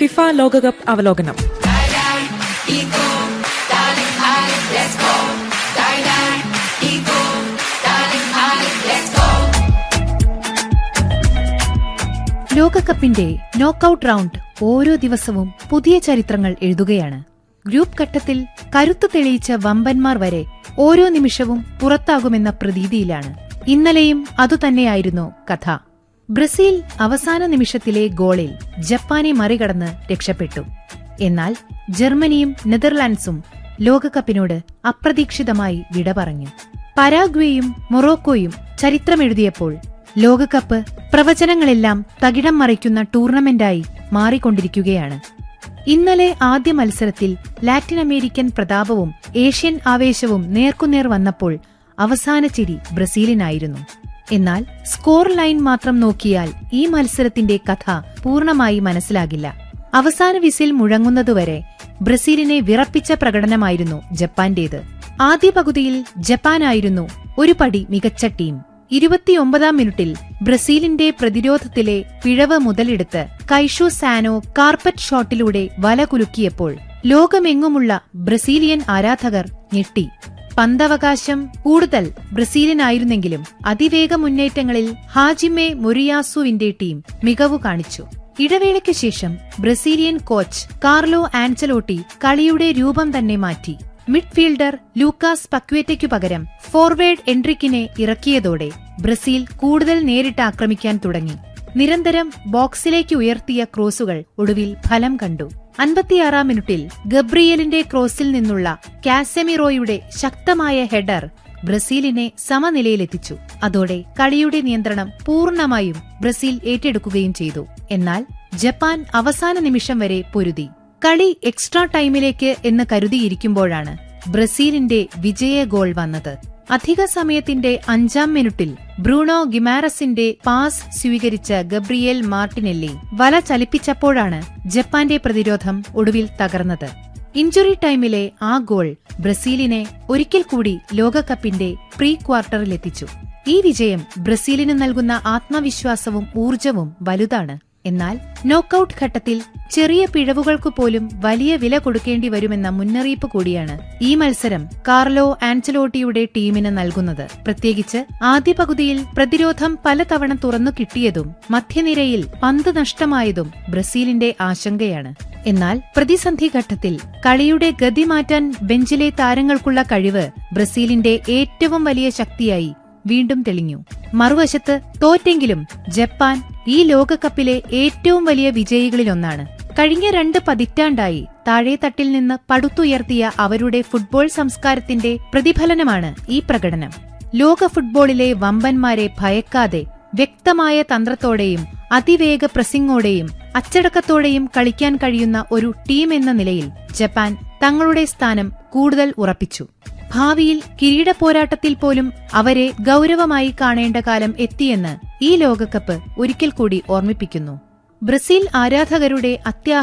FIFA ലോകകപ്പ് അവലോകനം ലോകകപ്പിന്റെ നോക്കൌട്ട് റൗണ്ട് ഓരോ ദിവസവും പുതിയ ചരിത്രങ്ങൾ എഴുതുകയാണ് ഗ്രൂപ്പ് ഘട്ടത്തിൽ കരുത്തു തെളിയിച്ച വമ്പന്മാർ വരെ ഓരോ നിമിഷവും പുറത്താകുമെന്ന പ്രതീതിയിലാണ് ഇന്നലെയും അതുതന്നെയായിരുന്നു കഥ ബ്രസീൽ അവസാന നിമിഷത്തിലെ ഗോളിൽ ജപ്പാനെ മറികടന്ന് രക്ഷപ്പെട്ടു എന്നാൽ ജർമ്മനിയും നെതർലാൻഡ്സും ലോകകപ്പിനോട് അപ്രതീക്ഷിതമായി വിട പറഞ്ഞു പരാഗ്വേയും മൊറോക്കോയും ചരിത്രമെഴുതിയപ്പോൾ ലോകകപ്പ് പ്രവചനങ്ങളെല്ലാം തകിടം മറിക്കുന്ന ടൂർണമെന്റായി മാറിക്കൊണ്ടിരിക്കുകയാണ് ഇന്നലെ ആദ്യ മത്സരത്തിൽ ലാറ്റിൻ അമേരിക്കൻ പ്രതാപവും ഏഷ്യൻ ആവേശവും നേർക്കുനേർ വന്നപ്പോൾ അവസാന ചിരി ബ്രസീലിനായിരുന്നു എന്നാൽ സ്കോർ ലൈൻ മാത്രം നോക്കിയാൽ ഈ മത്സരത്തിന്റെ കഥ പൂർണ്ണമായി മനസ്സിലാകില്ല അവസാന വിസിൽ മുഴങ്ങുന്നതുവരെ ബ്രസീലിനെ വിറപ്പിച്ച പ്രകടനമായിരുന്നു ജപ്പാന്റേത് ആദ്യ പകുതിയിൽ ജപ്പാനായിരുന്നു ഒരു പടി മികച്ച ടീം ഇരുപത്തിയൊമ്പതാം മിനിറ്റിൽ ബ്രസീലിന്റെ പ്രതിരോധത്തിലെ പിഴവ് മുതലെടുത്ത് കൈഷു സാനോ കാർപ്പറ്റ് ഷോട്ടിലൂടെ വല കുലുക്കിയപ്പോൾ ലോകമെങ്ങുമുള്ള ബ്രസീലിയൻ ആരാധകർ ഞെട്ടി പന്തവകാശം കൂടുതൽ ബ്രസീലിനായിരുന്നെങ്കിലും അതിവേഗ മുന്നേറ്റങ്ങളിൽ ഹാജിമെ മൊറിയാസുവിന്റെ ടീം മികവു കാണിച്ചു ഇടവേളയ്ക്ക് ശേഷം ബ്രസീലിയൻ കോച്ച് കാർലോ ആൻസലോട്ടി കളിയുടെ രൂപം തന്നെ മാറ്റി മിഡ്ഫീൽഡർ ലൂക്കാസ് പക്വേറ്റയ്ക്കു പകരം ഫോർവേഡ് എൻട്രിക്കിനെ ഇറക്കിയതോടെ ബ്രസീൽ കൂടുതൽ നേരിട്ട് ആക്രമിക്കാൻ തുടങ്ങി നിരന്തരം ബോക്സിലേക്ക് ഉയർത്തിയ ക്രോസുകൾ ഒടുവിൽ ഫലം കണ്ടു അൻപത്തിയാറാം മിനിറ്റിൽ ഗബ്രിയലിന്റെ ക്രോസിൽ നിന്നുള്ള കാസെമിറോയുടെ ശക്തമായ ഹെഡർ ബ്രസീലിനെ സമനിലയിലെത്തിച്ചു അതോടെ കളിയുടെ നിയന്ത്രണം പൂർണ്ണമായും ബ്രസീൽ ഏറ്റെടുക്കുകയും ചെയ്തു എന്നാൽ ജപ്പാൻ അവസാന നിമിഷം വരെ പൊരുതി കളി എക്സ്ട്രാ ടൈമിലേക്ക് എന്ന് കരുതിയിരിക്കുമ്പോഴാണ് ബ്രസീലിന്റെ വിജയ ഗോൾ വന്നത് അധിക സമയത്തിന്റെ അഞ്ചാം മിനിറ്റിൽ ബ്രൂണോ ഗിമാരസിന്റെ പാസ് സ്വീകരിച്ച ഗബ്രിയേൽ മാർട്ടിനെല്ലി വല ചലിപ്പിച്ചപ്പോഴാണ് ജപ്പാന്റെ പ്രതിരോധം ഒടുവിൽ തകർന്നത് ഇഞ്ചുറി ടൈമിലെ ആ ഗോൾ ബ്രസീലിനെ ഒരിക്കൽ കൂടി ലോകകപ്പിന്റെ പ്രീ ക്വാർട്ടറിലെത്തിച്ചു ഈ വിജയം ബ്രസീലിന് നൽകുന്ന ആത്മവിശ്വാസവും ഊർജവും വലുതാണ് എന്നാൽ നോക്കൌട്ട് ഘട്ടത്തിൽ ചെറിയ പിഴവുകൾക്കു പോലും വലിയ വില കൊടുക്കേണ്ടി വരുമെന്ന മുന്നറിയിപ്പ് കൂടിയാണ് ഈ മത്സരം കാർലോ ആൻസലോട്ടിയുടെ ടീമിന് നൽകുന്നത് പ്രത്യേകിച്ച് ആദ്യ പകുതിയിൽ പ്രതിരോധം പലതവണ തുറന്നു കിട്ടിയതും മധ്യനിരയിൽ പന്ത് നഷ്ടമായതും ബ്രസീലിന്റെ ആശങ്കയാണ് എന്നാൽ പ്രതിസന്ധി ഘട്ടത്തിൽ കളിയുടെ ഗതി മാറ്റാൻ ബെഞ്ചിലെ താരങ്ങൾക്കുള്ള കഴിവ് ബ്രസീലിന്റെ ഏറ്റവും വലിയ ശക്തിയായി വീണ്ടും തെളിഞ്ഞു മറുവശത്ത് തോറ്റെങ്കിലും ജപ്പാൻ ഈ ലോകകപ്പിലെ ഏറ്റവും വലിയ വിജയികളിലൊന്നാണ് കഴിഞ്ഞ രണ്ട് പതിറ്റാണ്ടായി താഴേത്തട്ടിൽ നിന്ന് പടുത്തുയർത്തിയ അവരുടെ ഫുട്ബോൾ സംസ്കാരത്തിന്റെ പ്രതിഫലനമാണ് ഈ പ്രകടനം ലോക ഫുട്ബോളിലെ വമ്പന്മാരെ ഭയക്കാതെ വ്യക്തമായ തന്ത്രത്തോടെയും അതിവേഗ പ്രസിംഗോടെയും അച്ചടക്കത്തോടെയും കളിക്കാൻ കഴിയുന്ന ഒരു ടീം എന്ന നിലയിൽ ജപ്പാൻ തങ്ങളുടെ സ്ഥാനം കൂടുതൽ ഉറപ്പിച്ചു ഭാവിയിൽ കിരീട പോരാട്ടത്തിൽ പോലും അവരെ ഗൗരവമായി കാണേണ്ട കാലം എത്തിയെന്ന് ഈ ലോകകപ്പ് ഒരിക്കൽ കൂടി ഓർമ്മിപ്പിക്കുന്നു ബ്രസീൽ ആരാധകരുടെ അത്യാ